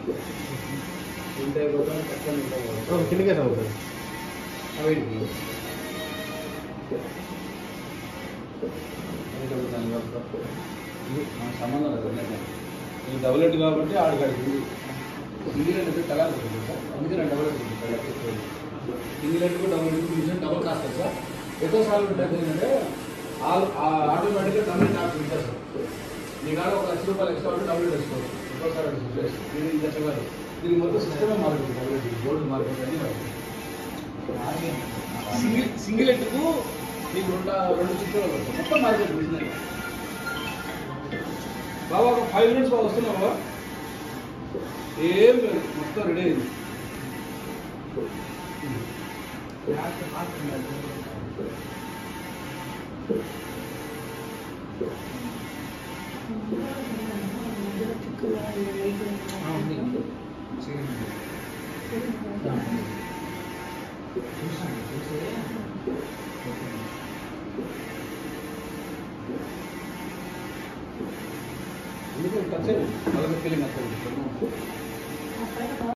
ఉంటాయి కూడా కష్టం ఉంటాయి కదా కిందకే చదువుతుంది అవి సంబంధం లేదు ఇది డబుల్ ఎడ్ కాబట్టి ఆడికాడికి సింగిల్ ఎడ్ అయితే తలా సార్ అందుకే నేను double head single head double head machine double cost కదా సార్ ఎక్కువ సార్లు ఉంటుంది ఏంటంటే ఆటోమేటిక్గా డబుల్ ఎడ్ ఆప్షన్ ఉంటుంది సార్ మీ కాడ ఒక లక్ష రూపాయలు ఎక్స్ట్రా ఉంటే డబుల్ ఎడ్ వేసుకోవచ్చు ఎక్కువ సార్ ఇది ఇది అట్లా కాదు దీనికి మొత్తం సిస్టమే మారుతుంది డబుల్ ఎడ్ బోర్డు మారుతుంది అన్ని మారుతుంది సింగిల్ సింగిల్ ఎట్టుకు మీకు రెండు రెండు చిత్రాలు పడతాయి మొత్తం మార్కెట్ బిజినెస్ బాబా ఒక ఫైవ్ మినిట్స్ బాగా వస్తున్నావు బాబా ఏం లేదు మొత్తం రెడీ అయింది ఎందుకంటే టచ్ అయ్యింది అలాగే ఫీలింగ్ వస్తుంది